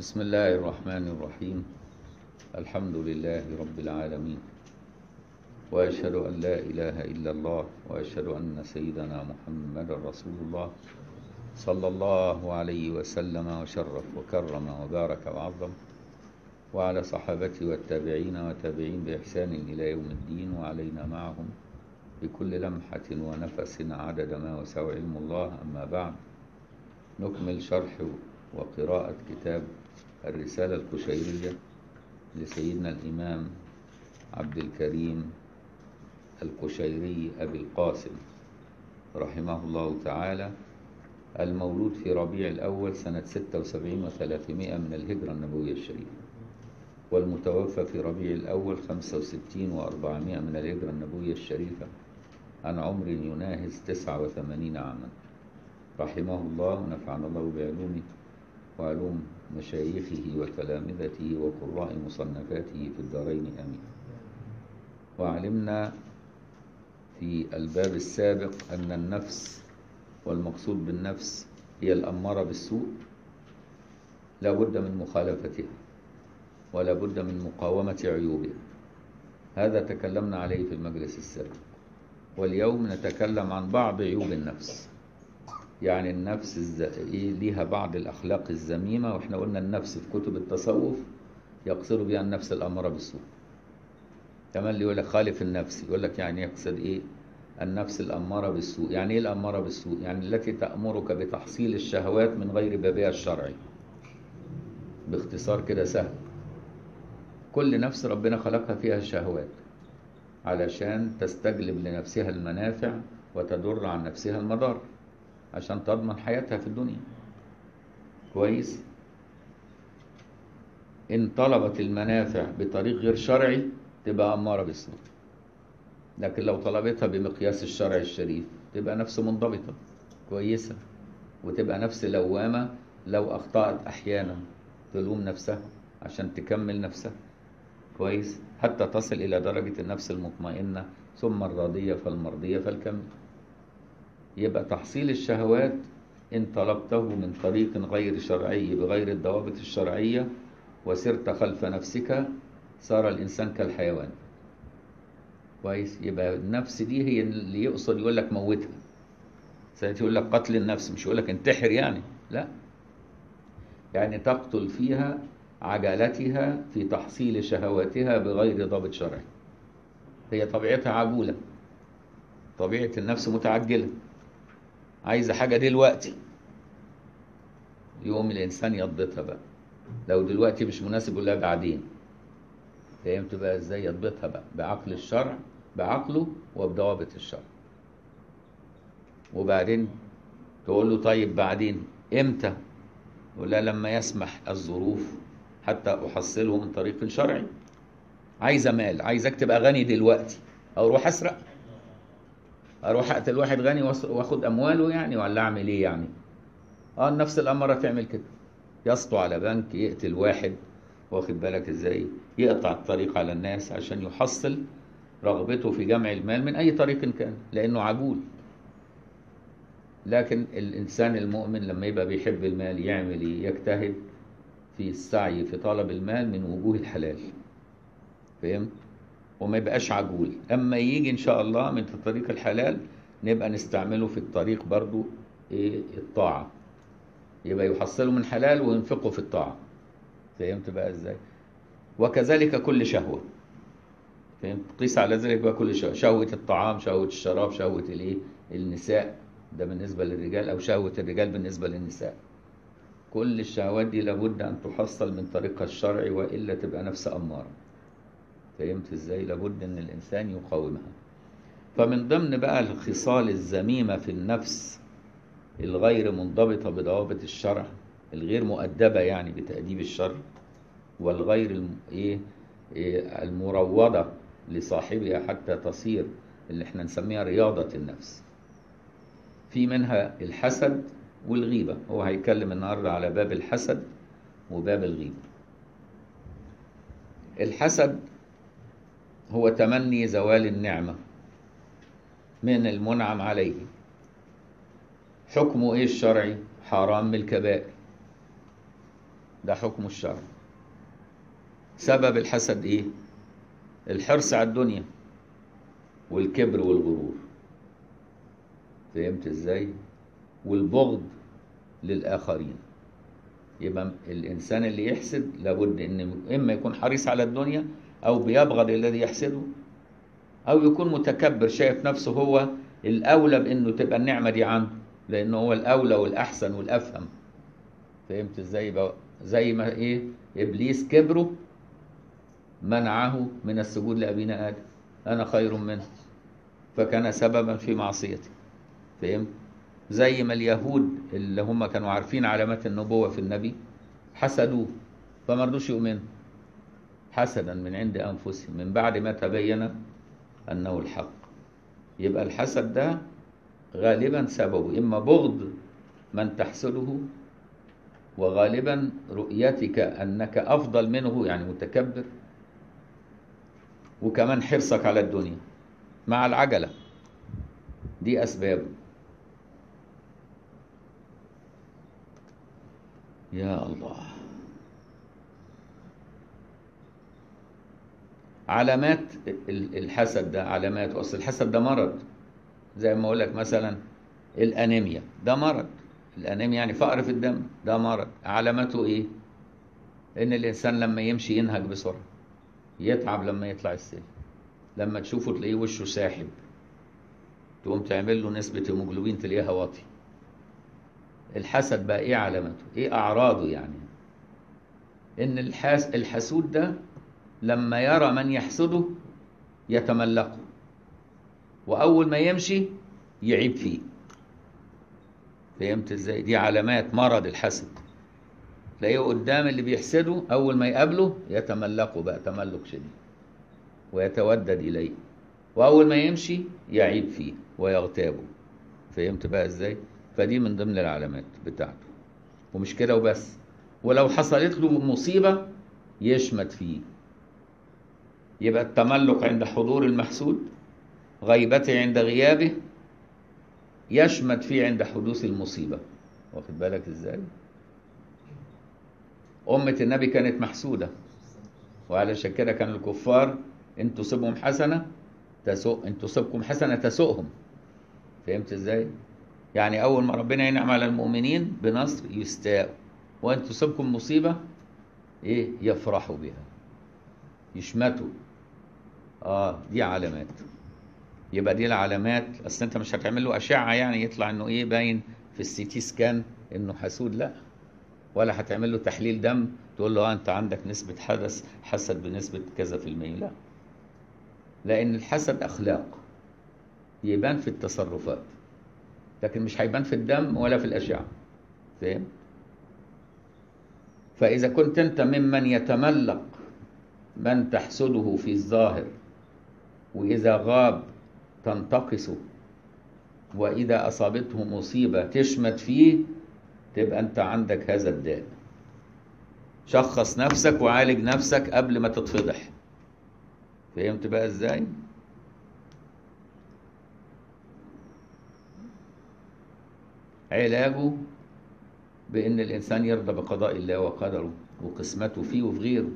بسم الله الرحمن الرحيم الحمد لله رب العالمين وأشهد أن لا إله إلا الله وأشهد أن سيدنا محمد رسول الله صلى الله عليه وسلم وشرف وكرم وبارك وعظم وعلى صحابته والتابعين وتابعين بإحسان إلى يوم الدين وعلينا معهم بكل لمحة ونفس عدد ما وسع علم الله أما بعد نكمل شرح وقراءة كتاب الرسالة القشيرية لسيدنا الإمام عبد الكريم القشيري أبي القاسم رحمه الله تعالى المولود في ربيع الأول سنة 76 وثلاثمائة من الهجرة النبوية الشريفة والمتوفى في ربيع الأول 65 وأربعمائة من الهجرة النبوية الشريفة عن عمر يناهز 89 عاما رحمه الله ونفعنا الله بعلومه وعلوم مشايخه وتلامذته وقراء مصنفاته في الدارين امين وعلمنا في الباب السابق ان النفس والمقصود بالنفس هي الاماره بالسوء لا بد من مخالفتها ولا بد من مقاومه عيوبها هذا تكلمنا عليه في المجلس السابق واليوم نتكلم عن بعض عيوب النفس يعني النفس الز... إيه ليها بعض الأخلاق الذميمة وإحنا قلنا النفس في كتب التصوف يقصد بها النفس الأمارة بالسوء كمان اللي يقول لك خالف النفس يقول لك يعني يقصد إيه النفس الأمارة بالسوء يعني إيه الأمارة بالسوء يعني التي تأمرك بتحصيل الشهوات من غير بابها الشرعي باختصار كده سهل كل نفس ربنا خلقها فيها الشهوات علشان تستجلب لنفسها المنافع وتدر عن نفسها المضار عشان تضمن حياتها في الدنيا كويس إن طلبت المنافع بطريق غير شرعي تبقى أمارة بالسوء لكن لو طلبتها بمقياس الشرع الشريف تبقى نفس منضبطة كويسة وتبقى نفس لوامة لو أخطأت أحيانا تلوم نفسها عشان تكمل نفسها كويس حتى تصل إلى درجة النفس المطمئنة ثم الراضية فالمرضية فالكمل يبقى تحصيل الشهوات إن طلبته من طريق غير شرعي بغير الضوابط الشرعية وسرت خلف نفسك صار الإنسان كالحيوان كويس يبقى النفس دي هي اللي يقصد يقول لك موتها ساعتها يقول لك قتل النفس مش يقول لك انتحر يعني لا يعني تقتل فيها عجلتها في تحصيل شهواتها بغير ضابط شرعي هي طبيعتها عجولة طبيعة النفس متعجلة عايزة حاجة دلوقتي يقوم الإنسان يضبطها بقى لو دلوقتي مش مناسب يقول لها بعدين فهمت بقى ازاي يضبطها بقى بعقل الشرع بعقله وبضوابط الشرع وبعدين تقول له طيب بعدين امتى يقول لها لما يسمح الظروف حتى احصله من طريق شرعي عايزه مال عايزك تبقى غني دلوقتي او اروح اسرق اروح اقتل واحد غني واخد امواله يعني ولا اعمل ايه يعني اه النفس الاماره تعمل كده يسطو على بنك يقتل واحد واخد بالك ازاي يقطع الطريق على الناس عشان يحصل رغبته في جمع المال من اي طريق كان لانه عجول لكن الانسان المؤمن لما يبقى بيحب المال يعمل ايه يجتهد في السعي في طلب المال من وجوه الحلال فهمت وما يبقاش عجول اما يجي ان شاء الله من الطريق الحلال نبقى نستعمله في الطريق برضو ايه الطاعة يبقى يحصله من حلال وينفقه في الطاعة فهمت بقى ازاي وكذلك كل شهوة فهمت قيس على ذلك بقى كل شهوة شهوة الطعام شهوة الشراب شهوة الايه النساء ده بالنسبة للرجال او شهوة الرجال بالنسبة للنساء كل الشهوات دي لابد ان تحصل من طريقها الشرعي والا تبقى نفس اماره فهمت ازاي لابد ان الانسان يقاومها فمن ضمن بقى الخصال الذميمه في النفس الغير منضبطه بضوابط الشرع الغير مؤدبه يعني بتاديب الشرع والغير الم... إيه... إيه المروضه لصاحبها حتى تصير اللي احنا نسميها رياضه النفس في منها الحسد والغيبه هو هيتكلم النهارده على باب الحسد وباب الغيبه الحسد هو تمني زوال النعمة من المنعم عليه حكمه ايه الشرعي حرام من الكبائر ده حكم الشرع سبب الحسد ايه الحرص على الدنيا والكبر والغرور فهمت ازاي والبغض للاخرين يبقى الانسان اللي يحسد لابد ان اما يكون حريص على الدنيا او بيبغض الذي يحسده او يكون متكبر شايف نفسه هو الاولى بانه تبقى النعمه دي عنده لانه هو الاولى والاحسن والافهم فهمت ازاي بقى زي ما ايه ابليس كبره منعه من السجود لابينا ادم انا خير منه فكان سببا في معصيته فهمت زي ما اليهود اللي هم كانوا عارفين علامات النبوة في النبي حسدوه فما رضوش يؤمنوا حسدا من عند أنفسهم من بعد ما تبين أنه الحق يبقى الحسد ده غالبا سببه إما بغض من تحسده وغالبا رؤيتك أنك أفضل منه يعني متكبر وكمان حرصك على الدنيا مع العجلة دي أسبابه يا الله علامات الحسد ده علامات اصل الحسد ده مرض زي ما اقول لك مثلا الانيميا ده مرض الانيميا يعني فقر في الدم ده مرض علامته ايه ان الانسان لما يمشي ينهج بسرعه يتعب لما يطلع السلم لما تشوفه تلاقيه وشه ساحب تقوم تعمل له نسبه هيموجلوبين تلاقيها واطي الحسد بقى ايه علامته ايه اعراضه يعني ان الحاس الحسود ده لما يرى من يحسده يتملقه واول ما يمشي يعيب فيه فهمت ازاي دي علامات مرض الحسد تلاقيه قدام اللي بيحسده اول ما يقابله يتملقه بقى تملق شديد ويتودد اليه واول ما يمشي يعيب فيه ويغتابه فهمت بقى ازاي فدي من ضمن العلامات بتاعته ومش كده وبس ولو حصلت له مصيبة يشمت فيه يبقى التملق عند حضور المحسود غيبته عند غيابه يشمت فيه عند حدوث المصيبة واخد بالك ازاي أمة النبي كانت محسودة وعلشان كده كان الكفار ان تصيبهم حسنة تسوء ان تصيبكم حسنة تسوءهم فهمت ازاي؟ يعني أول ما ربنا ينعم على المؤمنين بنصر يستاءوا وأن تصيبكم مصيبة إيه يفرحوا بها يشمتوا آه دي علامات يبقى دي العلامات أصل أنت مش هتعمل له أشعة يعني يطلع إنه إيه باين في السي تي سكان إنه حسود لا ولا هتعمل له تحليل دم تقول له آه أنت عندك نسبة حدث حسد بنسبة كذا في المية لا لأن الحسد أخلاق يبان في التصرفات لكن مش هيبان في الدم ولا في الأشعة فاهم؟ فإذا كنت أنت ممن يتملق من تحسده في الظاهر وإذا غاب تنتقصه وإذا أصابته مصيبة تشمت فيه تبقى أنت عندك هذا الداء شخص نفسك وعالج نفسك قبل ما تتفضح فهمت بقى إزاي؟ علاجه بأن الإنسان يرضى بقضاء الله وقدره وقسمته فيه وفي غيره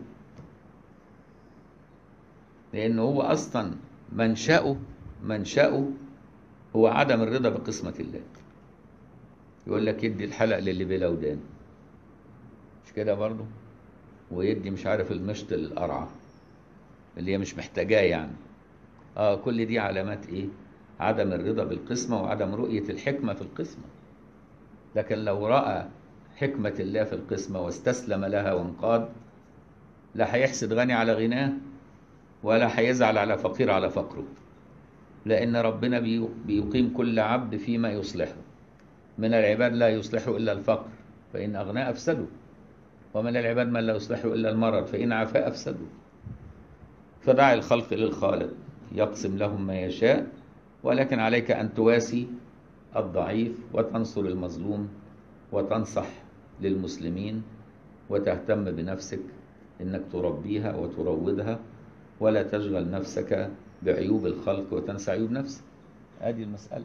لأنه هو أصلا منشأه منشأه هو عدم الرضا بقسمة الله يقول لك يدي الحلق للي بلا ودان مش كده برضه ويدي مش عارف المشط للقرعة اللي هي مش محتاجاه يعني اه كل دي علامات ايه عدم الرضا بالقسمة وعدم رؤية الحكمة في القسمة لكن لو رأى حكمة الله في القسمة واستسلم لها وانقاد لا هيحسد غني على غناه ولا هيزعل على فقير على فقره لأن ربنا بيقيم كل عبد فيما يصلحه من العباد لا يصلحه إلا الفقر فإن أغنى أفسدوا ومن العباد من لا يصلحه إلا المرض فإن عفا أفسدوا فدع الخلق للخالق يقسم لهم ما يشاء ولكن عليك أن تواسي الضعيف وتنصر المظلوم وتنصح للمسلمين وتهتم بنفسك انك تربيها وتروضها ولا تشغل نفسك بعيوب الخلق وتنسى عيوب نفسك هذه المسألة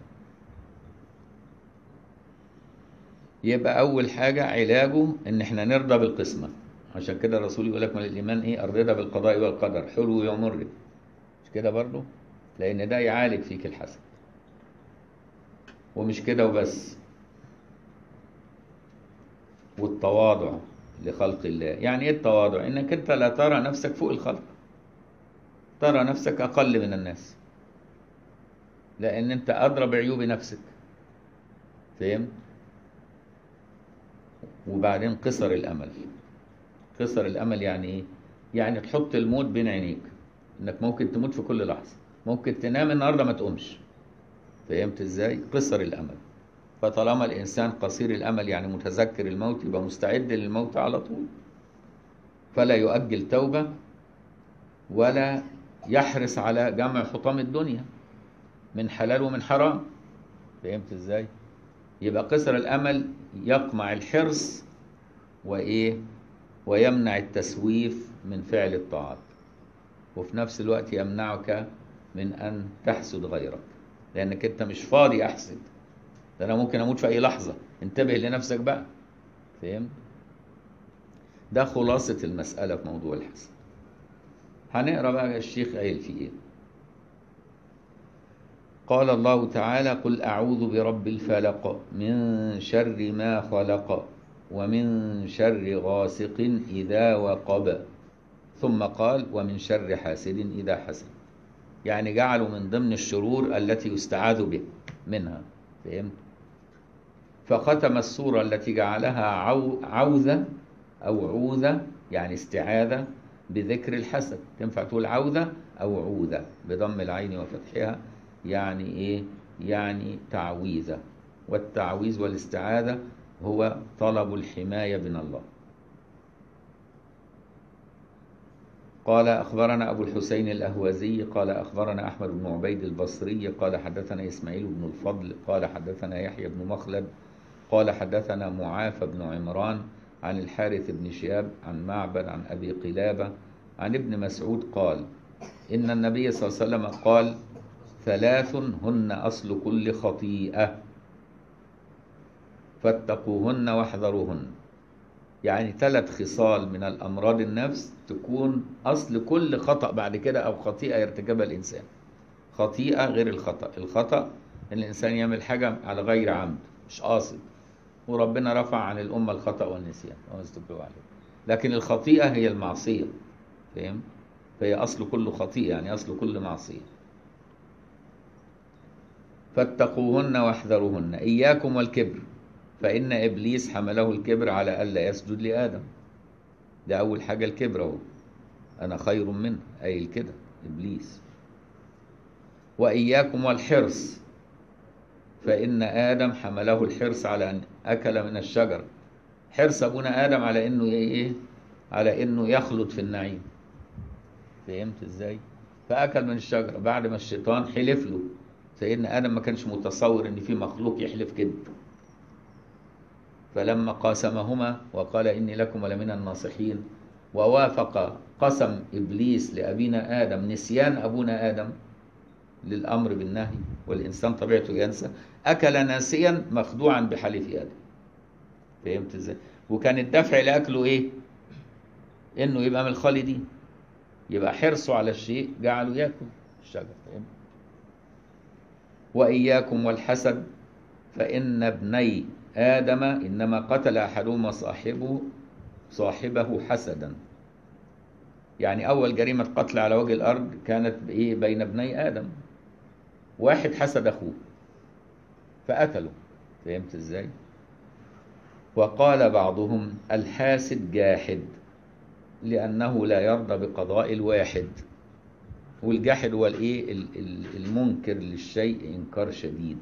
يبقى أول حاجة علاجه إن إحنا نرضى بالقسمة عشان كده الرسول يقول لك من الايمان ايه الرضا بالقضاء والقدر حلو ومر مش كده برضه لان ده يعالج فيك الحسد ومش كده وبس والتواضع لخلق الله يعني ايه التواضع انك انت لا ترى نفسك فوق الخلق ترى نفسك اقل من الناس لان انت ادرى بعيوب نفسك فهمت وبعدين قصر الامل قصر الامل يعني ايه يعني تحط الموت بين عينيك انك ممكن تموت في كل لحظه ممكن تنام النهارده ما تقومش فهمت ازاي قصر الامل فطالما الانسان قصير الامل يعني متذكر الموت يبقى مستعد للموت على طول فلا يؤجل توبه ولا يحرص على جمع حطام الدنيا من حلال ومن حرام فهمت ازاي يبقى قصر الامل يقمع الحرص وايه ويمنع التسويف من فعل الطاعات وفي نفس الوقت يمنعك من ان تحسد غيرك لانك انت مش فاضي احسد ده انا ممكن اموت في اي لحظه انتبه لنفسك بقى فهمت ده خلاصه المساله في موضوع الحسد هنقرا بقى الشيخ قايل فيه ايه قال الله تعالى قل اعوذ برب الفلق من شر ما خلق ومن شر غاسق اذا وقب ثم قال ومن شر حاسد اذا حسد يعني جعلوا من ضمن الشرور التي يستعاذ به منها فهمت فختم السورة التي جعلها عو عوذة أو عوذة يعني استعاذة بذكر الحسد تنفع تقول عوذة أو عوذة بضم العين وفتحها يعني إيه يعني تعويذة والتعويذ والاستعاذة هو طلب الحماية من الله قال أخبرنا أبو الحسين الأهوازي قال أخبرنا أحمد بن عبيد البصري قال حدثنا إسماعيل بن الفضل قال حدثنا يحيى بن مخلد قال حدثنا معافى بن عمران عن الحارث بن شهاب عن معبد عن أبي قلابة عن ابن مسعود قال إن النبي صلى الله عليه وسلم قال ثلاث هن أصل كل خطيئة فاتقوهن واحذروهن يعني ثلاث خصال من الأمراض النفس تكون أصل كل خطأ بعد كده أو خطيئة يرتكبها الإنسان خطيئة غير الخطأ الخطأ إن الإنسان يعمل حاجة على غير عمد مش قاصد وربنا رفع عن الأمة الخطأ والنسيان عليه لكن الخطيئة هي المعصية فهم؟ فهي أصل كل خطيئة يعني أصل كل معصية فاتقوهن واحذروهن إياكم والكبر فإن إبليس حمله الكبر على ألا يسجد لآدم ده أول حاجة الكبر أهو أنا خير منه قايل كده إبليس وإياكم والحرص فإن آدم حمله الحرص على أن أكل من الشجر حرص أبونا آدم على إنه إيه على إنه يخلد في النعيم فهمت إزاي؟ فأكل من الشجرة بعد ما الشيطان حلف له سيدنا آدم ما كانش متصور إن في مخلوق يحلف كده فلما قاسمهما وقال إني لكم لمن الناصحين ووافق قسم إبليس لأبينا آدم نسيان أبونا آدم للأمر بالنهي والإنسان طبيعته ينسى أكل ناسيا مخدوعا بحليف آدم فهمت إزاي؟ وكان الدفع لأكله إيه؟ إنه يبقى من الخالدين يبقى حرصه على الشيء جعله ياكل الشجر فهمت؟ وإياكم والحسد فإن ابني آدم إنما قتل أحدهما صاحبه صاحبه حسدا يعني أول جريمة قتل على وجه الأرض كانت إيه بين ابني آدم واحد حسد أخوه فقتله فهمت إزاي؟ وقال بعضهم الحاسد جاحد لأنه لا يرضى بقضاء الواحد والجاحد هو الإيه المنكر للشيء إنكار شديد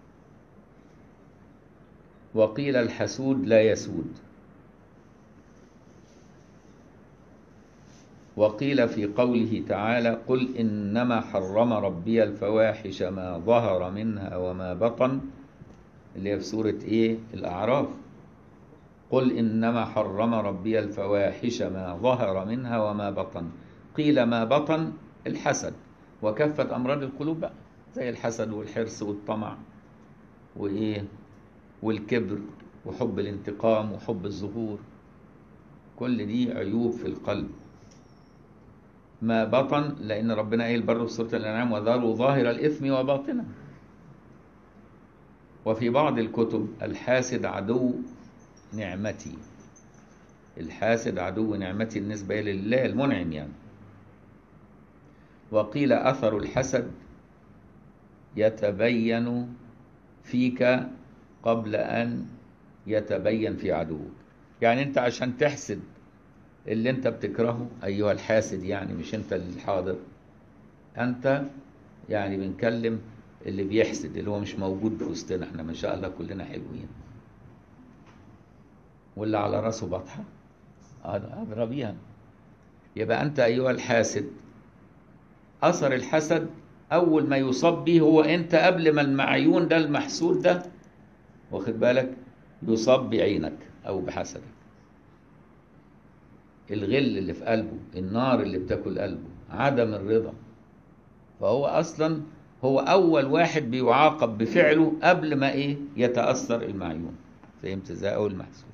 وقيل الحسود لا يسود وقيل في قوله تعالى قل إنما حرم ربي الفواحش ما ظهر منها وما بطن اللي هي في سورة إيه الأعراف قل إنما حرم ربي الفواحش ما ظهر منها وما بطن قيل ما بطن الحسد وكفت أمراض القلوب بقى زي الحسد والحرص والطمع وإيه والكبر وحب الانتقام وحب الظهور كل دي عيوب في القلب ما بطن لأن ربنا قال برضه في سورة الأنعام وذروا ظاهر الإثم وباطنه وفي بعض الكتب الحاسد عدو نعمتي الحاسد عدو نعمتي بالنسبة لله المنعم يعني وقيل أثر الحسد يتبين فيك قبل أن يتبين في عدوك يعني أنت عشان تحسد اللي أنت بتكرهه أيها الحاسد يعني مش أنت الحاضر أنت يعني بنكلم اللي بيحسد اللي هو مش موجود في وسطنا احنا ما شاء الله كلنا حلوين واللي على راسه بطحه أدرى بيها يبقى أنت أيها الحاسد أثر الحسد أول ما يصاب به هو أنت قبل ما المعيون ده المحسود ده واخد بالك يصاب بعينك أو بحسدك الغل اللي في قلبه النار اللي بتاكل قلبه عدم الرضا فهو أصلا هو أول واحد بيعاقب بفعله قبل ما إيه يتأثر المعيون فهمت إزاي أو المحسود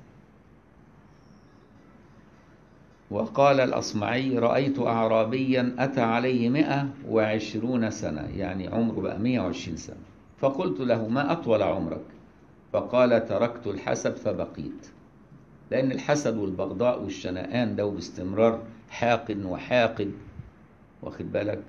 وقال الأصمعي رأيت أعرابيا أتى عليه مئة وعشرون سنة يعني عمره بقى مئة وعشرين سنة فقلت له ما أطول عمرك فقال تركت الحسد فبقيت لأن الحسد والبغضاء والشنآن ده باستمرار حاقد وحاقد واخد بالك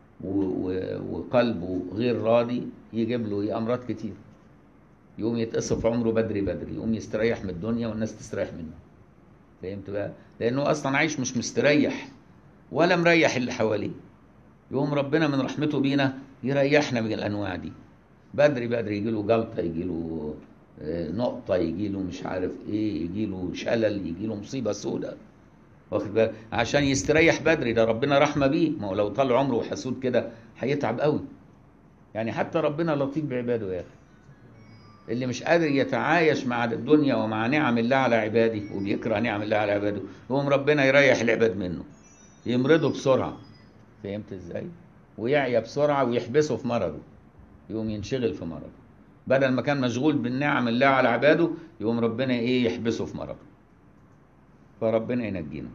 وقلبه غير راضي يجيب له أمراض كتير يقوم يتقصف عمره بدري بدري يقوم يستريح من الدنيا والناس تستريح منه فهمت بقى لانه اصلا عايش مش مستريح ولا مريح اللي حواليه يقوم ربنا من رحمته بينا يريحنا من الانواع دي بدري بدري يجي له جلطه يجي له نقطه يجي له مش عارف ايه يجي له شلل يجي له مصيبه سوداء واخد بالك عشان يستريح بدري ده ربنا رحمه بيه ما هو لو طال عمره حسود كده هيتعب قوي يعني حتى ربنا لطيف بعباده يا اخي اللي مش قادر يتعايش مع الدنيا ومع نعم الله على عباده وبيكره نعم الله على عباده يقوم ربنا يريح العباد منه يمرضه بسرعة فهمت ازاي ويعيا بسرعة ويحبسه في مرضه يقوم ينشغل في مرضه بدل ما كان مشغول بالنعم الله على عباده يقوم ربنا ايه يحبسه في مرضه فربنا ينجينا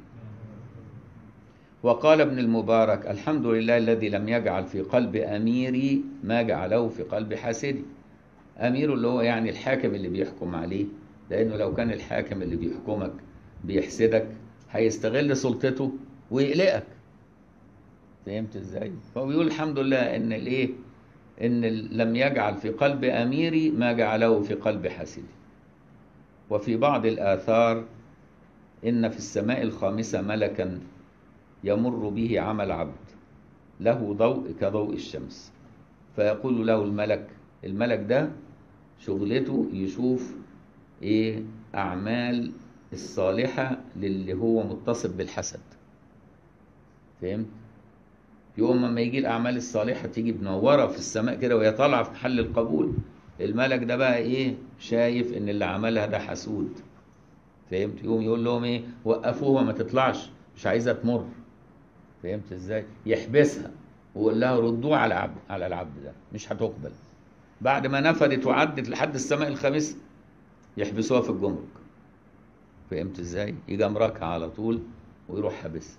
وقال ابن المبارك الحمد لله الذي لم يجعل في قلب أميري ما جعله في قلب حاسدي أميره اللي هو يعني الحاكم اللي بيحكم عليه لأنه لو كان الحاكم اللي بيحكمك بيحسدك هيستغل سلطته ويقلقك فهمت ازاي؟ فهو بيقول الحمد لله ان الايه؟ ان لم يجعل في قلب اميري ما جعله في قلب حاسدي. وفي بعض الاثار ان في السماء الخامسه ملكا يمر به عمل عبد له ضوء كضوء الشمس فيقول له الملك الملك ده شغلته يشوف ايه اعمال الصالحه للي هو متصف بالحسد فهمت يوم ما يجي الاعمال الصالحه تيجي منوره في السماء كده وهي طالعه في محل القبول الملك ده بقى ايه شايف ان اللي عملها ده حسود فهمت يقوم يقول لهم ايه وقفوها ما تطلعش مش عايزه تمر فهمت ازاي يحبسها ويقول لها ردوها على عبد على العبد ده مش هتقبل بعد ما نفدت وعدت لحد السماء الخامسة يحبسوها في الجمرك فهمت ازاي يجي امركها على طول ويروح حابسها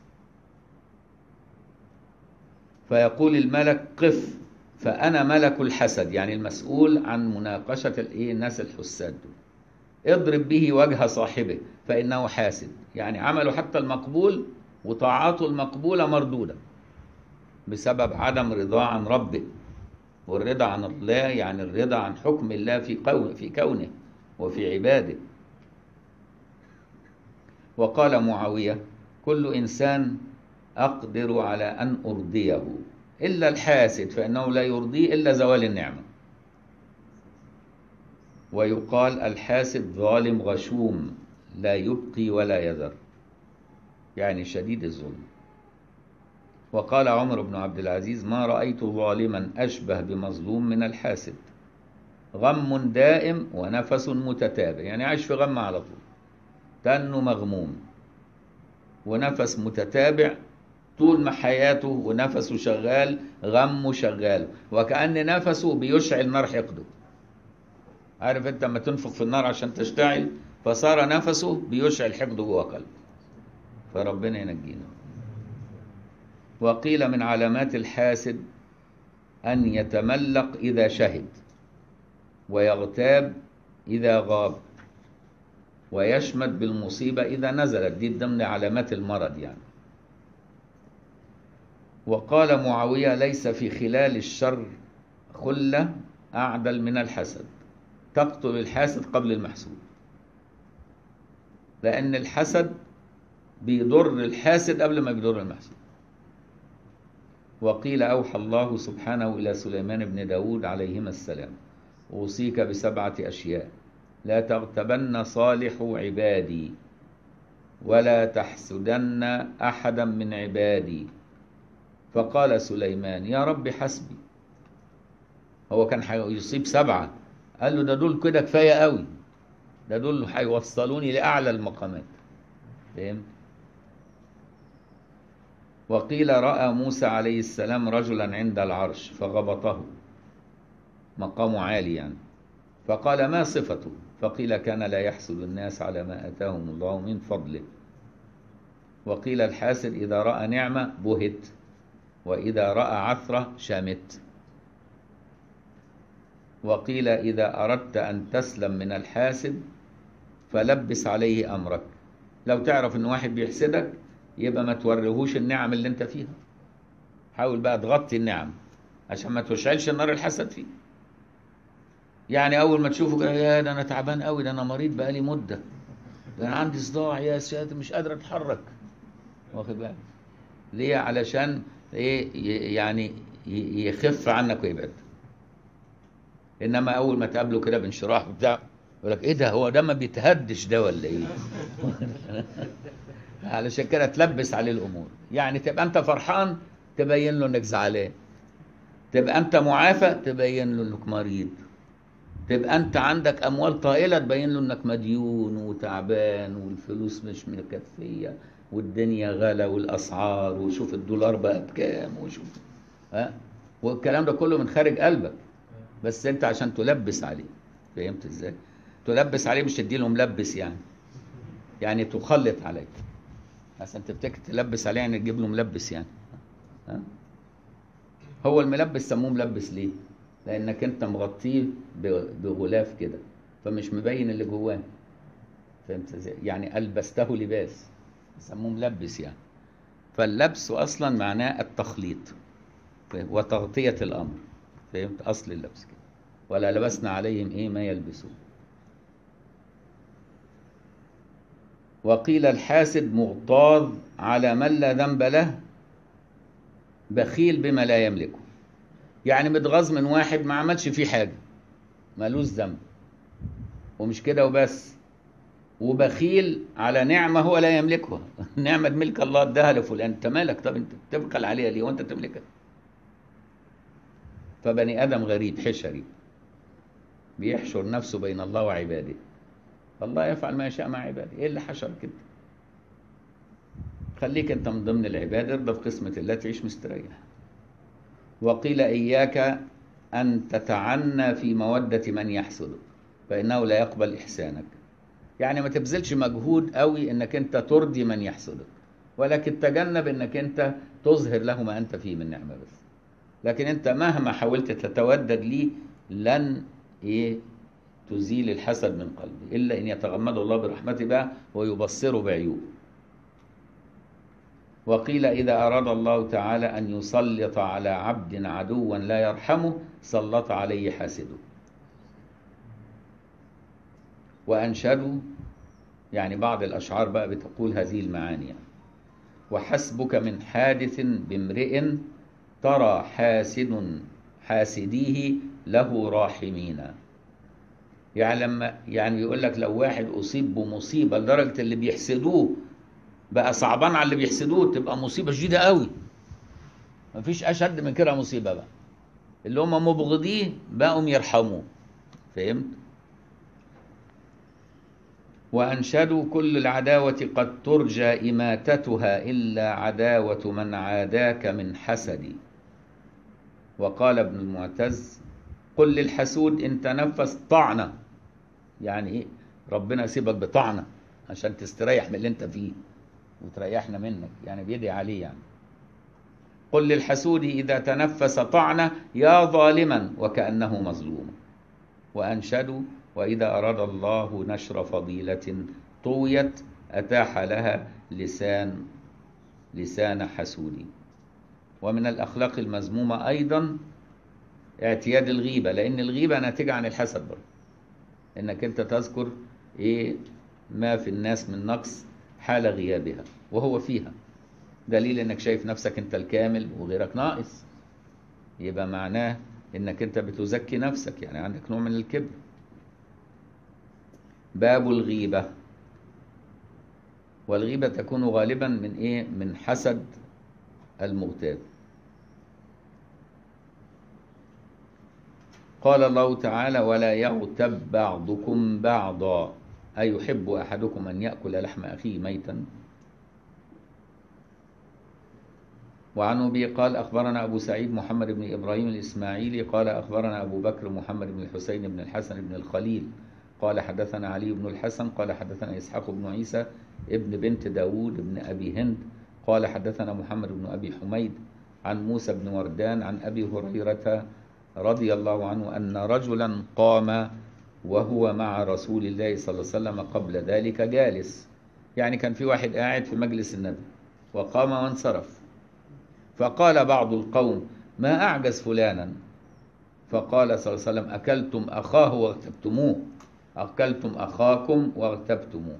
فيقول الملك قف فانا ملك الحسد يعني المسؤول عن مناقشه الايه الناس الحساد دول اضرب به وجه صاحبه فانه حاسد يعني عمله حتى المقبول وطاعاته المقبوله مردوده بسبب عدم رضاه عن ربه والرضا عن الله يعني الرضا عن حكم الله في قو في كونه وفي عباده وقال معاوية كل إنسان أقدر على أن أرضيه إلا الحاسد فإنه لا يرضيه إلا زوال النعمة ويقال الحاسد ظالم غشوم لا يبقي ولا يذر يعني شديد الظلم وقال عمر بن عبد العزيز ما رأيت ظالما أشبه بمظلوم من الحاسد غم دائم ونفس متتابع يعني عايش في غم على طول كأنه مغموم ونفس متتابع طول ما حياته ونفسه شغال غمه شغال وكأن نفسه بيشعل نار حقده عارف انت لما تنفخ في النار عشان تشتعل فصار نفسه بيشعل حقده جوه قلبه فربنا ينجينا وقيل من علامات الحاسد أن يتملق إذا شهد ويغتاب إذا غاب ويشمت بالمصيبة إذا نزلت دي ضمن علامات المرض يعني وقال معاوية ليس في خلال الشر خلة أعدل من الحسد تقتل الحاسد قبل المحسود لأن الحسد بيضر الحاسد قبل ما بيضر المحسود وقيل أوحى الله سبحانه إلى سليمان بن داود عليهما السلام أوصيك بسبعة أشياء لا تغتبن صالح عبادي ولا تحسدن أحدا من عبادي فقال سليمان يا رب حسبي هو كان هيصيب سبعة قال له ده دول كده كفاية قوي ده دول هيوصلوني لأعلى المقامات فهمت وقيل رأى موسى عليه السلام رجلا عند العرش فغبطه مقامه عالي يعني فقال ما صفته فقيل كان لا يحسد الناس على ما أتاهم الله من فضله وقيل الحاسد إذا رأى نعمة بهت وإذا رأى عثرة شامت وقيل إذا أردت أن تسلم من الحاسد فلبس عليه أمرك لو تعرف إن واحد بيحسدك يبقى ما توريهوش النعم اللي انت فيها حاول بقى تغطي النعم عشان ما تشعلش النار الحسد فيه يعني اول ما تشوفه كده يا ده انا تعبان قوي ده انا مريض بقالي مده ده انا عندي صداع يا ساتر مش قادر اتحرك واخد بالك ليه علشان ايه يعني يخف عنك ويبعد انما اول ما تقابله كده بانشراح بتاع يقول لك ايه ده هو ده ما بيتهدش ده ولا ايه علشان كده تلبس عليه الامور يعني تبقى انت فرحان تبين له انك زعلان تبقى انت معافى تبين له انك مريض تبقى انت عندك اموال طائله تبين له انك مديون وتعبان والفلوس مش مكفيه والدنيا غلا والاسعار وشوف الدولار بقى بكام وشوف ها والكلام ده كله من خارج قلبك بس انت عشان تلبس عليه فهمت ازاي تلبس عليه مش تديله ملبس يعني يعني تخلط عليه عشان تفتكر تلبس عليه يعني تجيب له ملبس يعني ها هو الملبس سموه ملبس ليه لانك انت مغطيه بغلاف كده فمش مبين اللي جواه فهمت ازاي يعني البسته لباس سموه ملبس يعني فاللبس اصلا معناه التخليط وتغطيه الامر فهمت اصل اللبس كده ولا لبسنا عليهم ايه ما يلبسون وقيل الحاسد مغتاظ على من لا ذنب له بخيل بما لا يملكه يعني متغاظ من واحد ما عملش فيه حاجه مالوش ذنب ومش كده وبس وبخيل على نعمه هو لا يملكها نعمه ملك الله اداها لفلان انت مالك طب انت بتبخل عليها ليه وانت تملكها فبني ادم غريب حشري بيحشر نفسه بين الله وعباده الله يفعل ما يشاء مع عباده ايه اللي حشر كده خليك انت من ضمن العباد ارضى بقسمة الله تعيش مستريح وقيل اياك ان تتعنى في مودة من يحسدك فانه لا يقبل احسانك يعني ما تبذلش مجهود قوي انك انت ترضي من يحسدك ولكن تجنب انك انت تظهر له ما انت فيه من نعمة بس لكن انت مهما حاولت تتودد ليه لن ايه تزيل الحسد من قلبه إلا إن يتغمد الله برحمته بقى ويبصره بعيوب وقيل إذا أراد الله تعالى أن يسلط على عبد عدوا لا يرحمه سلط عليه حاسده وأنشدوا يعني بعض الأشعار بقى بتقول هذه المعاني يعني وحسبك من حادث بامرئ ترى حاسد حاسديه له راحمين يعني لما يعني يقول لك لو واحد اصيب بمصيبه لدرجه اللي بيحسدوه بقى صعبان على اللي بيحسدوه تبقى مصيبه شديده قوي مفيش اشد من كده مصيبه بقى اللي هم مبغضيه بقوا يرحموه فهمت وانشدوا كل العداوه قد ترجى اماتتها الا عداوه من عاداك من حسدي وقال ابن المعتز قل للحسود ان تنفس طعنه يعني ايه ربنا يسيبك بطعنه عشان تستريح من اللي انت فيه وتريحنا منك يعني بيدعي عليه يعني قل للحسود إذا تنفس طعنة يا ظالما وكأنه مظلوم وأنشدوا وإذا أراد الله نشر فضيلة طويت أتاح لها لسان لسان حسود ومن الأخلاق المذمومة أيضا اعتياد الغيبة لأن الغيبة ناتجة عن الحسد برضه إنك أنت تذكر إيه ما في الناس من نقص حال غيابها وهو فيها دليل إنك شايف نفسك أنت الكامل وغيرك ناقص يبقى معناه إنك أنت بتزكي نفسك يعني عندك نوع من الكبر باب الغيبة والغيبة تكون غالبا من إيه من حسد المغتاب قال الله تعالى ولا يغتب بعضكم بعضا أيحب أحدكم أن يأكل لحم أخيه ميتا وعن أبي قال أخبرنا أبو سعيد محمد بن إبراهيم الإسماعيلي قال أخبرنا أبو بكر محمد بن الحسين بن الحسن بن الخليل قال حدثنا علي بن الحسن قال حدثنا إسحاق بن عيسى ابن بنت داود بن أبي هند قال حدثنا محمد بن أبي حميد عن موسى بن وردان عن أبي هريرة رضي الله عنه أن رجلا قام وهو مع رسول الله صلى الله عليه وسلم قبل ذلك جالس يعني كان في واحد قاعد في مجلس النبي وقام وانصرف فقال بعض القوم ما أعجز فلانا فقال صلى الله عليه وسلم أكلتم أخاه واغتبتموه أكلتم أخاكم واغتبتموه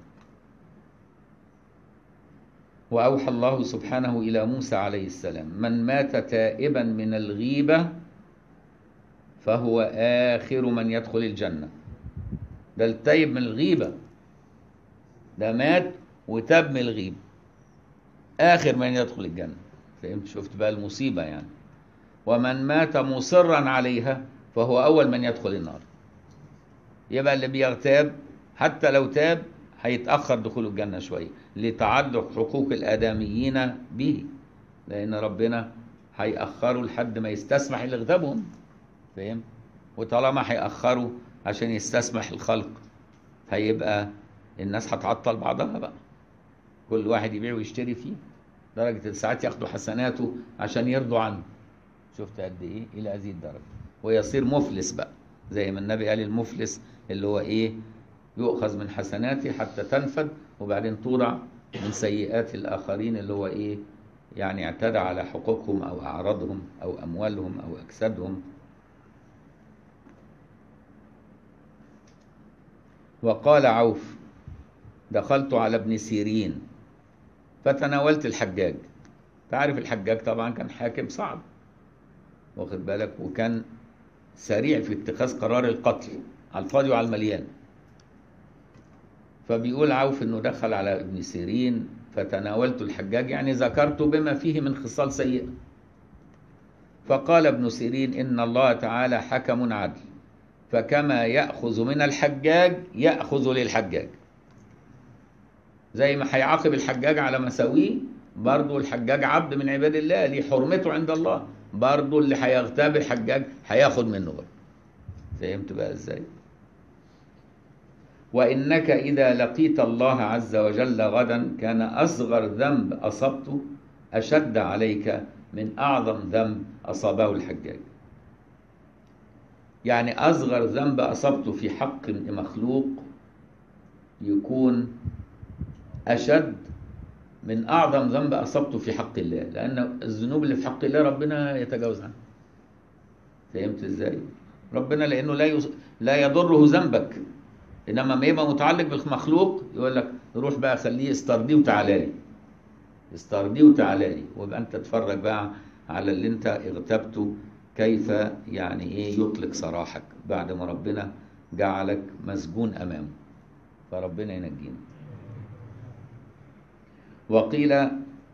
وأوحى الله سبحانه إلى موسى عليه السلام من مات تائبا من الغيبة فهو آخر من يدخل الجنة ده التايب من الغيبة ده مات وتاب من الغيبة آخر من يدخل الجنة فهمت شفت بقى المصيبة يعني ومن مات مصرا عليها فهو أول من يدخل النار يبقى اللي بيغتاب حتى لو تاب هيتأخر دخول الجنة شوية لتعلق حقوق الآدميين به لأن ربنا هيأخروا لحد ما يستسمح اللي غتابهم فاهم وطالما هيأخروا عشان يستسمح الخلق هيبقى الناس هتعطل بعضها بقى كل واحد يبيع ويشتري فيه درجة ساعات ياخدوا حسناته عشان يرضوا عنه شفت قد ايه الى هذه الدرجة ويصير مفلس بقى زي ما النبي قال المفلس اللي هو ايه يؤخذ من حسناته حتى تنفد وبعدين توضع من سيئات الآخرين اللي هو إيه يعني اعتدى على حقوقهم أو أعراضهم أو أموالهم أو أجسادهم وقال عوف دخلت على ابن سيرين فتناولت الحجاج تعرف الحجاج طبعا كان حاكم صعب واخد بالك وكان سريع في اتخاذ قرار القتل على الفاضي وعلى المليان فبيقول عوف انه دخل على ابن سيرين فتناولت الحجاج يعني ذكرت بما فيه من خصال سيئه فقال ابن سيرين ان الله تعالى حكم عدل فكما ياخذ من الحجاج ياخذ للحجاج زي ما هيعاقب الحجاج على مساويه برضه الحجاج عبد من عباد الله ليه حرمته عند الله برضه اللي هيغتاب الحجاج هياخد منه برضه فهمت بقى ازاي وإنك إذا لقيت الله عز وجل غدا كان أصغر ذنب أصبته أشد عليك من أعظم ذنب أصابه الحجاج يعني أصغر ذنب أصبته في حق مخلوق يكون أشد من أعظم ذنب أصبته في حق الله لأن الذنوب اللي في حق الله ربنا يتجاوز عنها فهمت إزاي؟ ربنا لأنه لا يص... لا يضره ذنبك انما ما يبقى متعلق بالمخلوق يقول لك روح بقى خليه استرديه وتعالى لي استرديه وتعالى لي ويبقى انت تتفرج بقى على اللي انت اغتبته كيف يعني ايه يطلق سراحك بعد ما ربنا جعلك مسجون امامه فربنا ينجينا وقيل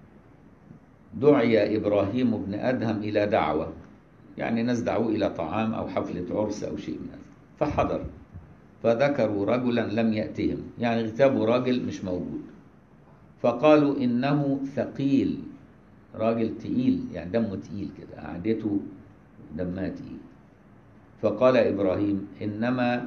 دعي ابراهيم بن ادهم الى دعوه يعني ناس دعوه الى طعام او حفله عرس او شيء من هذا فحضر فذكروا رجلا لم يأتهم يعني اغتابوا راجل مش موجود فقالوا إنه ثقيل راجل تقيل يعني دمه تقيل كده قعدته دمها تقيل فقال إبراهيم إنما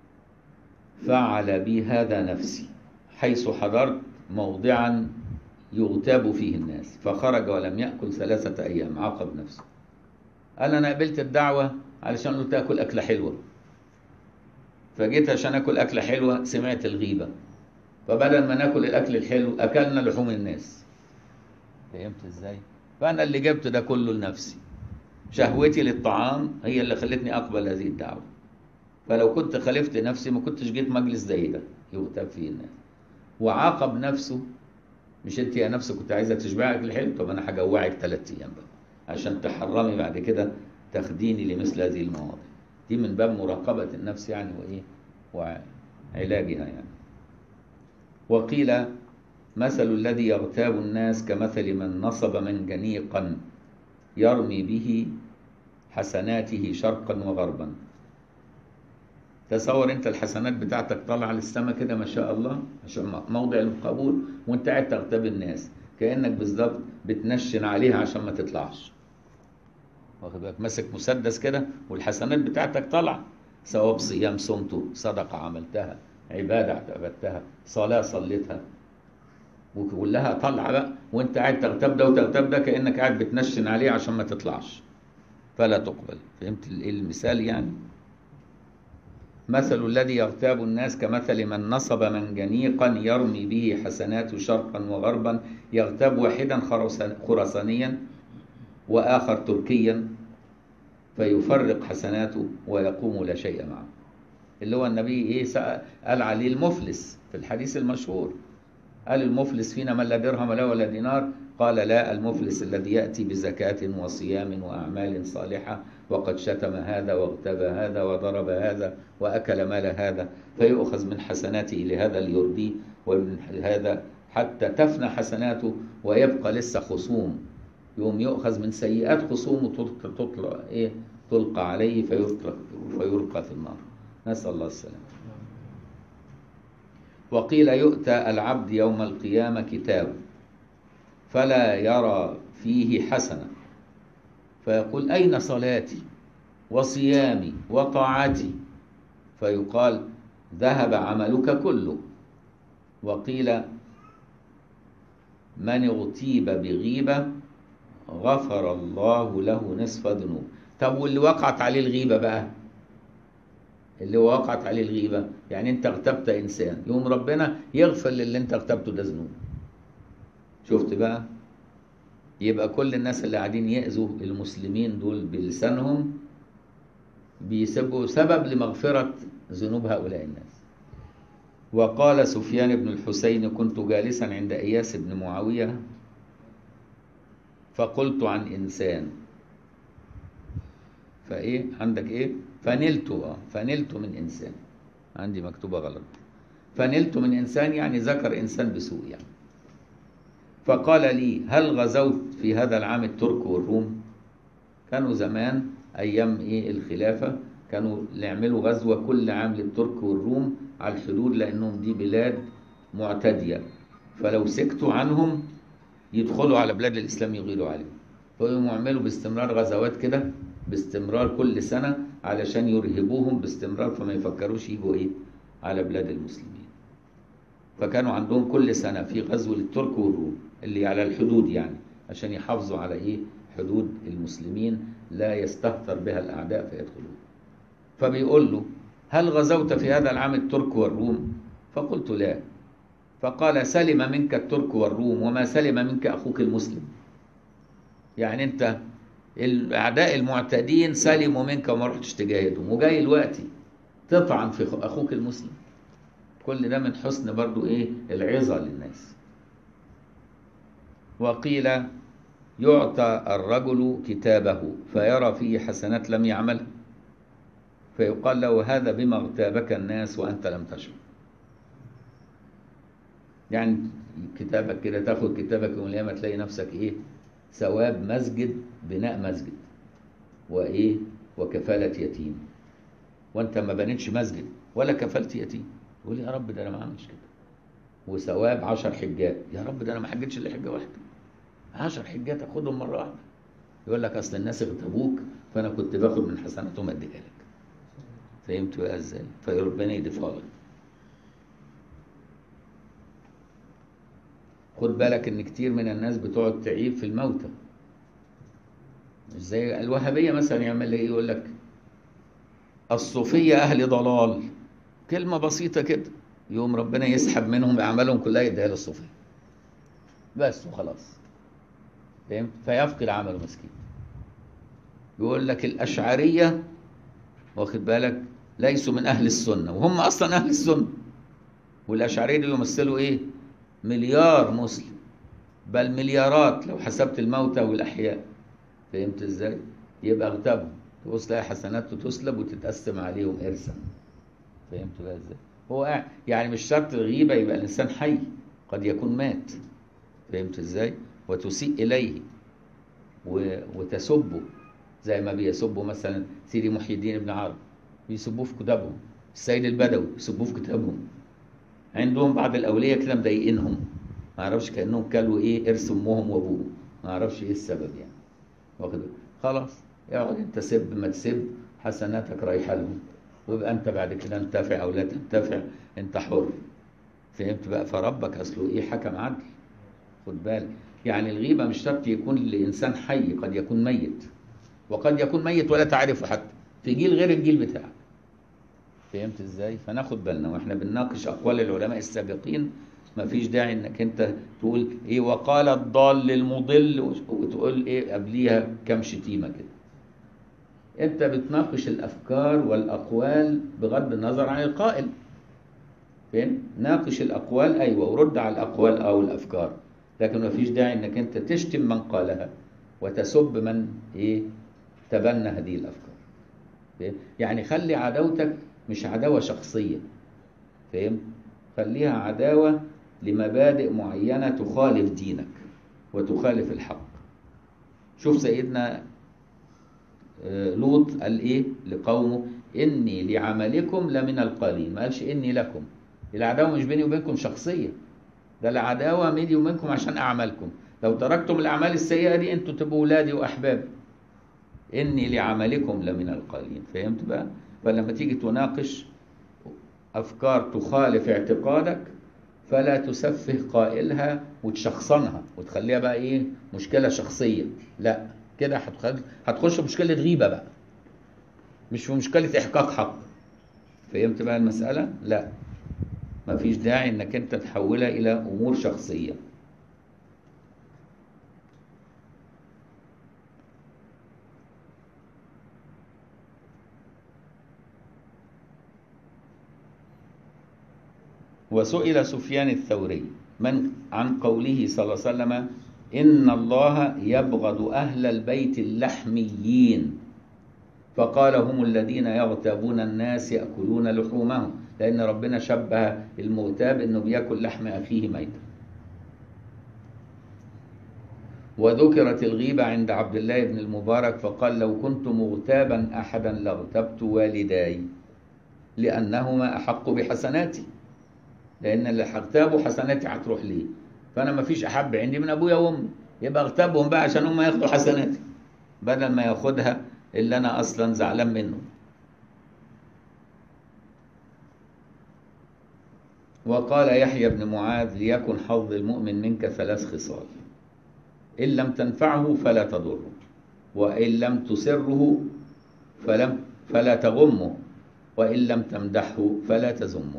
فعل بي هذا نفسي حيث حضرت موضعا يغتاب فيه الناس فخرج ولم يأكل ثلاثة أيام عاقب نفسه قال أنا قبلت الدعوة علشان قلت أكل أكلة حلوة فجيت عشان أكل أكلة حلوة سمعت الغيبة فبدل ما ناكل الأكل الحلو أكلنا لحوم الناس فهمت إزاي؟ فأنا اللي جبت ده كله لنفسي شهوتي للطعام هي اللي خلتني أقبل هذه الدعوة فلو كنت خالفت نفسي ما كنتش جيت مجلس زي ده يغتاب فيه الناس وعاقب نفسه مش انت يا نفسك كنت عايزه تشبعك الحلم طب انا هجوعك ثلاث ايام بقى عشان تحرمي بعد كده تخديني لمثل هذه المواضيع دي من باب مراقبة النفس يعني وايه وعلاجها يعني وقيل مثل الذي يغتاب الناس كمثل من نصب منجنيقا يرمي به حسناته شرقا وغربا تصور انت الحسنات بتاعتك طالعه للسماء كده ما شاء الله عشان موضع القبول وانت قاعد تغتاب الناس كانك بالظبط بتنشن عليها عشان ما تطلعش واخد بالك ماسك مسدس كده والحسنات بتاعتك طالعه ثواب صيام صمته صدقه عملتها عباده اعتبرتها صلاه صليتها وكلها طالعه بقى وانت قاعد تغتاب ده وتغتاب ده كانك قاعد بتنشن عليه عشان ما تطلعش فلا تقبل فهمت المثال يعني مثل الذي يغتاب الناس كمثل من نصب منجنيقا يرمي به حسنات شرقا وغربا يغتاب واحدا خرسانيا وآخر تركيا فيفرق حسناته ويقوم لا شيء معه اللي هو النبي ايه قال عليه المفلس في الحديث المشهور قال المفلس فينا من لا درهم له ولا دينار قال لا المفلس الذي يأتي بزكاة وصيام وأعمال صالحة وقد شتم هذا واغتاب هذا وضرب هذا وأكل مال هذا فيؤخذ من حسناته لهذا ليرضيه ومن هذا حتى تفنى حسناته ويبقى لسه خصوم يوم يؤخذ من سيئات خصومه تطلع إيه تلقى عليه فيلقى, فيلقى في النار نسأل الله السلامة وقيل يؤتى العبد يوم القيامة كتابه فلا يرى فيه حسنة فيقول أين صلاتي وصيامي وطاعتي فيقال ذهب عملك كله وقيل من اغتيب بغيبة غفر الله له نصف ذنوب طب واللي وقعت عليه الغيبة بقى اللي وقعت عليه الغيبة يعني انت اغتبت انسان يوم ربنا يغفر للي انت اغتبته ده ذنوب شفت بقى يبقى كل الناس اللي قاعدين يأذوا المسلمين دول بلسانهم بيسبوا سبب لمغفرة ذنوب هؤلاء الناس وقال سفيان بن الحسين كنت جالسا عند إياس بن معاوية فقلت عن إنسان فإيه عندك إيه فنلت آه فنلت من إنسان عندي مكتوبة غلط فنلت من إنسان يعني ذكر إنسان بسوء يعني فقال لي هل غزوت في هذا العام الترك والروم كانوا زمان أيام إيه الخلافة كانوا يعملوا غزوة كل عام للترك والروم على الحدود لأنهم دي بلاد معتدية فلو سكتوا عنهم يدخلوا على بلاد الإسلام يغيروا عليهم فيقوموا يعملوا باستمرار غزوات كده باستمرار كل سنة علشان يرهبوهم باستمرار فما يفكروش يجوا إيه على بلاد المسلمين فكانوا عندهم كل سنة في غزو للترك والروم اللي على الحدود يعني عشان يحافظوا على إيه حدود المسلمين لا يستهتر بها الأعداء فيدخلون فبيقول له هل غزوت في هذا العام الترك والروم فقلت لا فقال سلم منك الترك والروم وما سلم منك أخوك المسلم يعني أنت الأعداء المعتدين سلموا منك وما رحتش تجاهدهم وجاي الوقت تطعن في أخوك المسلم كل ده من حسن برضو إيه العظة للناس وقيل يعطى الرجل كتابه فيرى فيه حسنات لم يعملها فيقال له هذا بما اغتابك الناس وأنت لم تشعر يعني كتابك كده تاخد كتابك يوم القيامة تلاقي نفسك إيه ثواب مسجد بناء مسجد وإيه وكفالة يتيم وأنت ما بنيتش مسجد ولا كفلت يتيم يقول يا رب ده أنا ما عملش كده وثواب عشر حجات يا رب ده أنا ما حجتش إلا حجة واحدة عشر حجات أخدهم مرة واحدة يقول لك أصل الناس اغتابوك فأنا كنت باخد من حسناتهم أديها لك فهمت بقى إزاي فربنا يضيفها لك خد بالك ان كتير من الناس بتقعد تعيب في الموتى مش زي الوهابيه مثلا يعمل ايه يقول لك الصوفيه اهل ضلال كلمه بسيطه كده يوم ربنا يسحب منهم اعمالهم كلها يديها للصوفيه بس وخلاص فهمت فيفقد عمله مسكين يقول لك الاشعريه واخد بالك ليسوا من اهل السنه وهم اصلا اهل السنه والاشعريه دول يمثلوا ايه مليار مسلم بل مليارات لو حسبت الموتى والاحياء فهمت ازاي يبقى اغتابهم تبص تلاقي حسناته تسلب وتتقسم عليهم ارثا فهمت بقى ازاي هو يعني مش شرط الغيبه يبقى الانسان حي قد يكون مات فهمت ازاي وتسيء اليه و... وتسبه زي ما بيسبوا مثلا سيدي محي الدين ابن عربي بيسبوه في كتابهم السيد البدوي بيسبوه في كتابهم عندهم بعض الاولياء كده مضايقينهم ما اعرفش كانهم كلوا ايه ارث امهم وابوهم ما اعرفش ايه السبب يعني واخد خلاص اقعد انت سب ما تسب حسناتك رايحه لهم ويبقى انت بعد كده انتفع او لا تنتفع انت حر فهمت بقى فربك اصله ايه حكم عدل خد بالك يعني الغيبه مش شرط يكون لانسان حي قد يكون ميت وقد يكون ميت ولا تعرفه حتى في جيل غير الجيل بتاعك فهمت ازاي فناخد بالنا واحنا بنناقش اقوال العلماء السابقين ما فيش داعي انك انت تقول ايه وقال الضال للمضل وتقول ايه قبليها كم شتيمه كده انت بتناقش الافكار والاقوال بغض النظر عن القائل فين ناقش الاقوال ايوه ورد على الاقوال او الافكار لكن ما فيش داعي انك انت تشتم من قالها وتسب من ايه تبنى هذه الافكار فهم؟ يعني خلي عداوتك مش عداوه شخصيه فهمت خليها عداوه لمبادئ معينه تخالف دينك وتخالف الحق شوف سيدنا لوط قال ايه لقومه اني لعملكم لمن القالين ما قالش اني لكم العداوه مش بيني وبينكم شخصيه ده العداوه بيني وبينكم عشان اعمالكم لو تركتم الاعمال السيئه دي انتوا تبقوا ولادي واحبابي اني لعملكم لمن القالين فهمت بقى فلما تيجي تناقش افكار تخالف اعتقادك فلا تسفه قائلها وتشخصنها وتخليها بقى ايه مشكله شخصيه لا كده هتخش مشكله غيبه بقى مش في مشكله احقاق حق فهمت بقى المساله لا مفيش داعي انك انت تحولها الى امور شخصيه وسئل سفيان الثوري من عن قوله صلى الله عليه وسلم إن الله يبغض أهل البيت اللحميين فقال هم الذين يغتابون الناس يأكلون لحومهم لأن ربنا شبه المغتاب إنه بياكل لحم أخيه ميتا وذكرت الغيبة عند عبد الله بن المبارك فقال لو كنت مغتابا أحدا لاغتبت والداي لأنهما أحق بحسناتي لان اللي هغتابه حسناتي هتروح ليه فانا ما فيش احب عندي من ابويا وامي يبقى اغتابهم بقى عشان هم ياخدوا حسناتي بدل ما ياخدها اللي انا اصلا زعلان منه وقال يحيى بن معاذ ليكن حظ المؤمن منك ثلاث خصال ان لم تنفعه فلا تضره وان لم تسره فلم فلا تغمه وان لم تمدحه فلا تذمه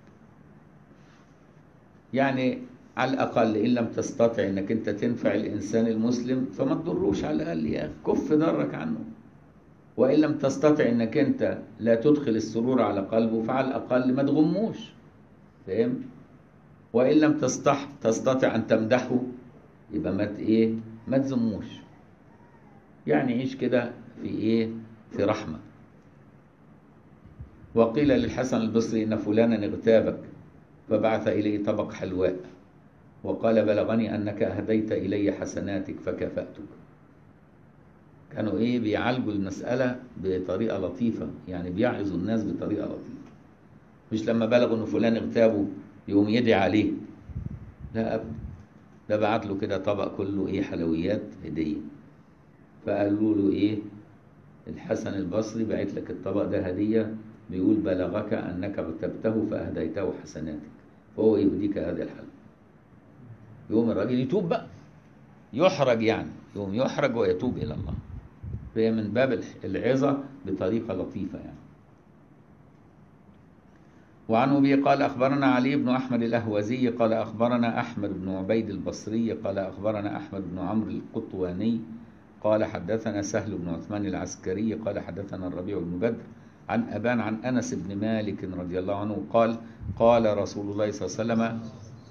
يعني على الأقل إن لم تستطع إنك أنت تنفع الإنسان المسلم فما تضروش على الأقل يا أخي كف ضرك عنه وإن لم تستطع إنك أنت لا تدخل السرور على قلبه فعلى الأقل ما تغموش فاهم وإن لم تستح تستطع أن تمدحه يبقى ما إيه ما تذموش يعني عيش كده في إيه في رحمة وقيل للحسن البصري إن فلانا اغتابك فبعث إليه طبق حلواء وقال بلغني أنك أهديت إلي حسناتك فكافأتك كانوا إيه بيعالجوا المسألة بطريقة لطيفة يعني بيعظوا الناس بطريقة لطيفة مش لما بلغوا إن فلان اغتابه يقوم يدعي عليه لا أبدا ده بعت له كده طبق كله إيه حلويات هدية فقالوا له إيه الحسن البصري بعت لك الطبق ده هدية بيقول بلغك أنك اغتبته فأهديته حسناتك فهو يهديك هذا الحل يقوم الراجل يتوب بقى يحرج يعني يقوم يحرج ويتوب الى الله فهي من باب الح- العظه بطريقه لطيفه يعني وعن أبي قال أخبرنا علي بن أحمد الأهوزي قال أخبرنا أحمد بن عبيد البصري قال أخبرنا أحمد بن عمرو القطواني قال حدثنا سهل بن عثمان العسكري قال حدثنا الربيع بن بدر عن أبان عن أنس بن مالك رضي الله عنه قال قال رسول الله صلى الله عليه وسلم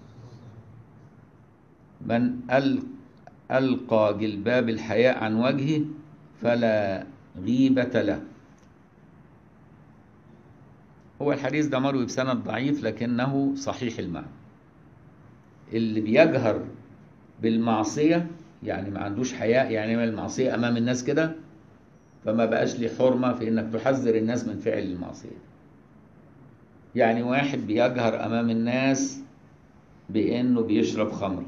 من أل- ألقى جلباب الحياء عن وجهه فلا غيبة له هو الحديث ده مروي بسند ضعيف لكنه صحيح المعنى اللي بيجهر بالمعصية يعني ما عندوش حياء يعني يعمل المعصية أمام الناس كده فما بقاش ليه حرمة في إنك تحذر الناس من فعل المعصية يعني واحد بيجهر أمام الناس بإنه بيشرب خمرة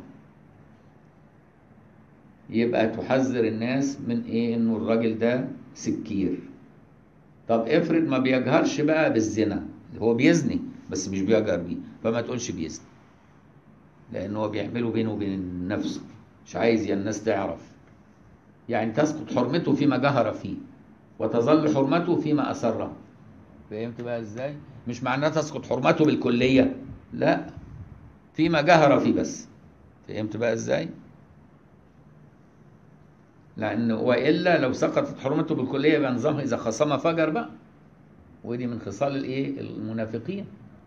يبقى تحذر الناس من إيه إنه الراجل ده سكير طب افرض ما بيجهرش بقى بالزنا هو بيزني بس مش بيجهر بيه فما تقولش بيزني لأنه هو بيعمله بينه وبين نفسه مش عايز يا الناس تعرف يعني تسقط حرمته فيما جهر فيه وتظل حرمته فيما أسرها فهمت بقى ازاي؟ مش معناه تسقط حرمته بالكلية لا فيما جهر فيه بس فهمت بقى ازاي؟ لأن وإلا لو سقطت حرمته بالكلية يبقى نظامها إذا خصم فجر بقى ودي من خصال الإيه؟ المنافقين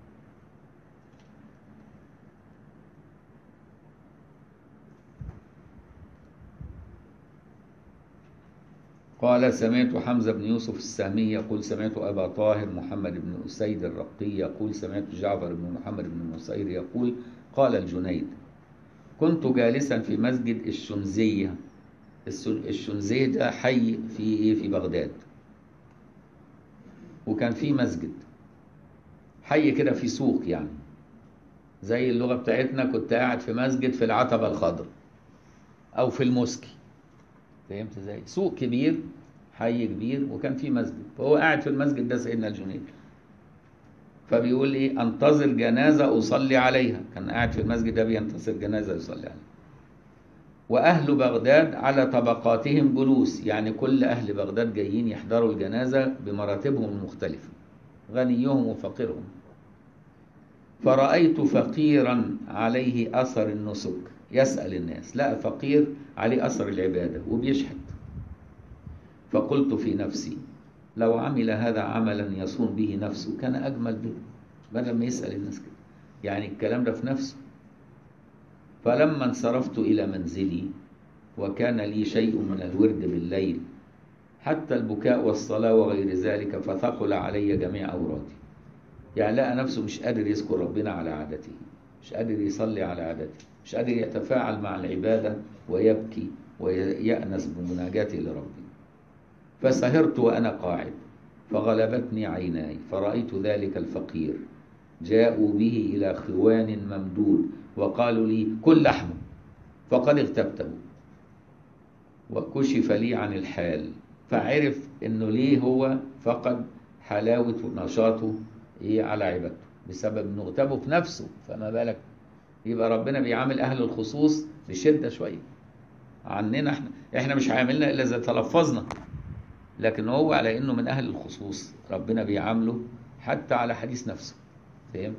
قال سمعت حمزة بن يوسف السامي يقول سمعت أبا طاهر محمد بن أسيد الرقي يقول سمعت جعفر بن محمد بن نصير يقول قال الجنيد كنت جالسا في مسجد الشنزية الشنزية ده حي في إيه في بغداد وكان في مسجد حي كده في سوق يعني زي اللغة بتاعتنا كنت قاعد في مسجد في العتبة الخضراء أو في الموسكي فهمت ازاي؟ سوق كبير حي كبير وكان في مسجد فهو قاعد في المسجد ده سيدنا الجنيد فبيقول ايه انتظر جنازة أصلي عليها كان قاعد في المسجد ده بينتظر جنازة يصلي عليها وأهل بغداد على طبقاتهم جلوس يعني كل أهل بغداد جايين يحضروا الجنازة بمراتبهم المختلفة غنيهم وفقيرهم فرأيت فقيرا عليه أثر النسك يسأل الناس لقى فقير عليه أثر العبادة وبيشحت فقلت في نفسي لو عمل هذا عملا يصون به نفسه كان أجمل به بدل ما يسأل الناس كده يعني الكلام ده في نفسه فلما انصرفت إلى منزلي وكان لي شيء من الورد بالليل حتى البكاء والصلاة وغير ذلك فثقل علي جميع أورادي يعني لقى نفسه مش قادر يذكر ربنا على عادته مش قادر يصلي على عادته مش قادر يتفاعل مع العبادة ويبكي ويأنس بمناجاته لربه فسهرت وأنا قاعد فغلبتني عيناي فرأيت ذلك الفقير جاءوا به إلى خوان ممدود وقالوا لي كل لحمه فقد اغتبته وكشف لي عن الحال فعرف انه ليه هو فقد حلاوة نشاطه ايه على عبادته بسبب انه اغتابه في نفسه فما بالك يبقى ربنا بيعامل اهل الخصوص بشدة شوية عننا احنا احنا مش عاملنا الا اذا تلفظنا لكن هو على انه من اهل الخصوص ربنا بيعامله حتى على حديث نفسه فهمت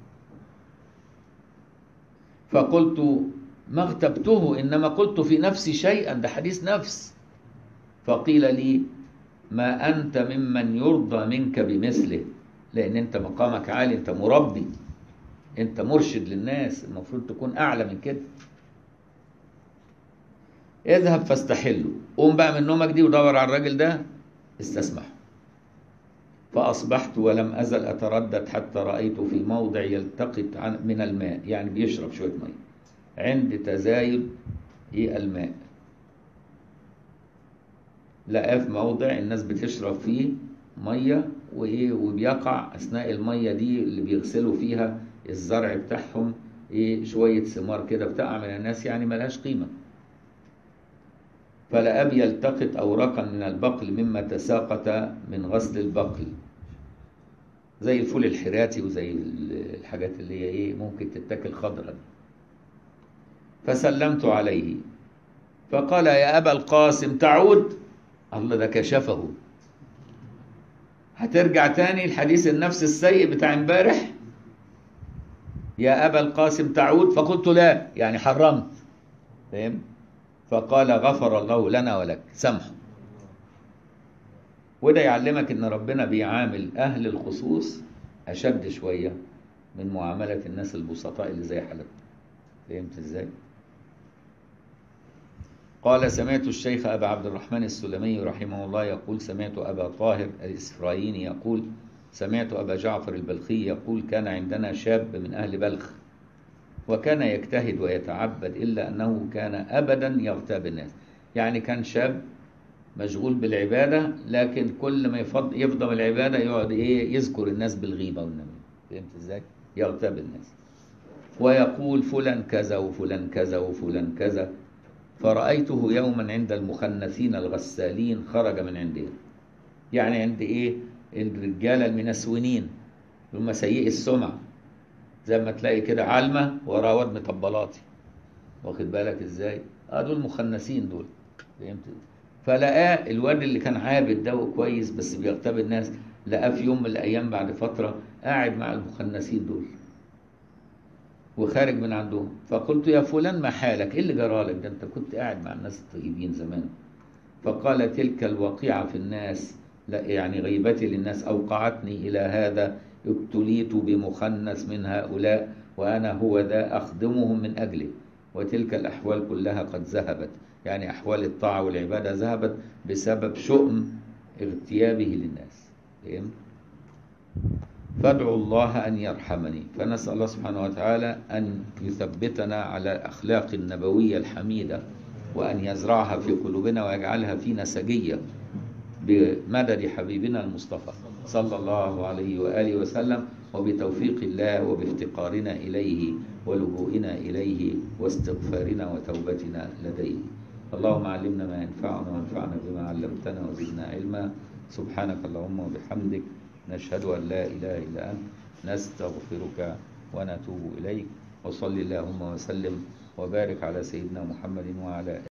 فقلت ما اغتبته انما قلت في نفسي شيئا ده حديث نفس فقيل لي ما انت ممن يرضى منك بمثله لان انت مقامك عالي انت مربي انت مرشد للناس المفروض تكون اعلى من كده اذهب فاستحله قوم بقى من نومك دي ودور على الراجل ده استسمحه فأصبحت ولم أزل أتردد حتى رأيت في موضع يلتقط من الماء يعني بيشرب شوية مية عند تزايد الماء لقاه في موضع الناس بتشرب فيه مية وإيه وبيقع أثناء المية دي اللي بيغسلوا فيها الزرع بتاعهم إيه شوية ثمار كده بتقع من الناس يعني ملهاش قيمة فلقاه بيلتقط أوراقا من البقل مما تساقط من غسل البقل زي الفول الحراتي وزي الحاجات اللي هي ايه ممكن تتاكل خضرا فسلمت عليه فقال يا أبا القاسم تعود الله ده كشفه هترجع تاني الحديث النفس السيء بتاع امبارح يا أبا القاسم تعود فقلت لا يعني حرمت فاهم فقال غفر الله لنا ولك سامحه وده يعلمك ان ربنا بيعامل اهل الخصوص اشد شويه من معامله الناس البسطاء اللي زي حالتنا فهمت ازاي قال سمعت الشيخ أبا عبد الرحمن السلمي رحمه الله يقول سمعت أبا طاهر الإسفرايني يقول سمعت أبا جعفر البلخي يقول كان عندنا شاب من أهل بلخ وكان يجتهد ويتعبد إلا أنه كان أبدا يغتاب الناس يعني كان شاب مشغول بالعبادة لكن كل ما يفض يفضل العبادة يقعد إيه يذكر الناس بالغيبة والنميمة فهمت إزاي؟ يغتاب الناس ويقول فلان كذا وفلان كذا وفلان كذا فرأيته يوما عند المخنثين الغسالين خرج من عندهم يعني عند ايه الرجالة المنسونين هم سيئي السمعة زي ما تلاقي كده علمة وراه واد مطبلاطي واخد بالك ازاي اه دول مخنثين دول فهمت فلقاه الواد اللي كان عابد ده وكويس بس بيغتاب الناس لقاه في يوم من الايام بعد فترة قاعد مع المخنثين دول وخارج من عندهم فقلت يا فلان ما حالك ايه اللي جرالك ده انت كنت قاعد مع الناس الطيبين زمان فقال تلك الوقيعة في الناس لا يعني غيبتي للناس أوقعتني إلى هذا ابتليت بمخنث من هؤلاء وأنا هو ذا أخدمهم من أجله وتلك الأحوال كلها قد ذهبت يعني أحوال الطاعة والعبادة ذهبت بسبب شؤم اغتيابه للناس فهمت؟ فادعوا الله أن يرحمني فنسأل الله سبحانه وتعالى أن يثبتنا على الأخلاق النبوية الحميدة وأن يزرعها في قلوبنا ويجعلها فينا سجية بمدد حبيبنا المصطفى صلى الله عليه وآله وسلم وبتوفيق الله وبافتقارنا إليه ولجوئنا إليه واستغفارنا وتوبتنا لديه اللهم علمنا ما ينفعنا وانفعنا بما علمتنا وزدنا علما سبحانك اللهم وبحمدك نشهد أن لا إله إلا أنت نستغفرك ونتوب إليك وصل اللهم وسلم وبارك على سيدنا محمد وعلى